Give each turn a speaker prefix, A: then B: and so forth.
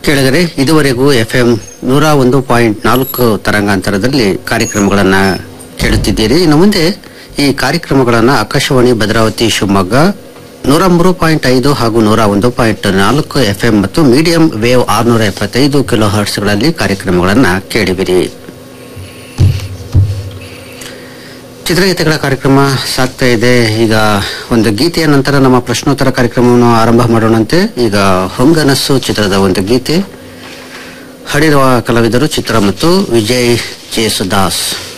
A: ಕೇಳಿದರೆ ಇದುವರೆಗೂ ಎಫ್ಎಂ ನೂರ ಒಂದು ಪಾಯಿಂಟ್ ನಾಲ್ಕು ತರಂಗಾಂತರದಲ್ಲಿ ಕಾರ್ಯಕ್ರಮಗಳನ್ನ ಕೇಳುತ್ತಿದ್ದೀರಿ ಇನ್ನು ಮುಂದೆ ಈ ಕಾರ್ಯಕ್ರಮಗಳನ್ನ ಆಕಾಶವಾಣಿ ಭದ್ರಾವತಿ ಶಿವಮೊಗ್ಗ ನೂರ ಮೂರು ಪಾಯಿಂಟ್ ಐದು ಹಾಗೂ ನೂರ ಒಂದು ಪಾಯಿಂಟ್ ನಾಲ್ಕು ಎಫ್ಎಂ ಮತ್ತು ಮೀಡಿಯಂ ವೇವ್ ಆರ್ನೂರ ಎಪ್ಪತ್ತೈದು ಕಿಲೋ ಹರ್ಟ್ಸ್ಗಳಲ್ಲಿ ಕಾರ್ಯಕ್ರಮಗಳನ್ನ ಕೇಳಿಬಿರಿ ಚಿತ್ರಗೀತೆಗಳ ಕಾರ್ಯಕ್ರಮ ಸಾಗ್ತಾ ಇದೆ ಈಗ ಒಂದು ಗೀತೆಯ ನಂತರ ನಮ್ಮ ಪ್ರಶ್ನೋತ್ತರ ಕಾರ್ಯಕ್ರಮವನ್ನು ಆರಂಭ ಮಾಡೋಣಂತೆ ಈಗ ಹೊಂಗನಸ್ಸು ಚಿತ್ರದ ಒಂದು ಗೀತೆ ಹಾಡಿರುವ ಕಲಾವಿದರು ಚಿತ್ರ ಮತ್ತು ವಿಜಯ್ ಜೇಸುದಾಸ್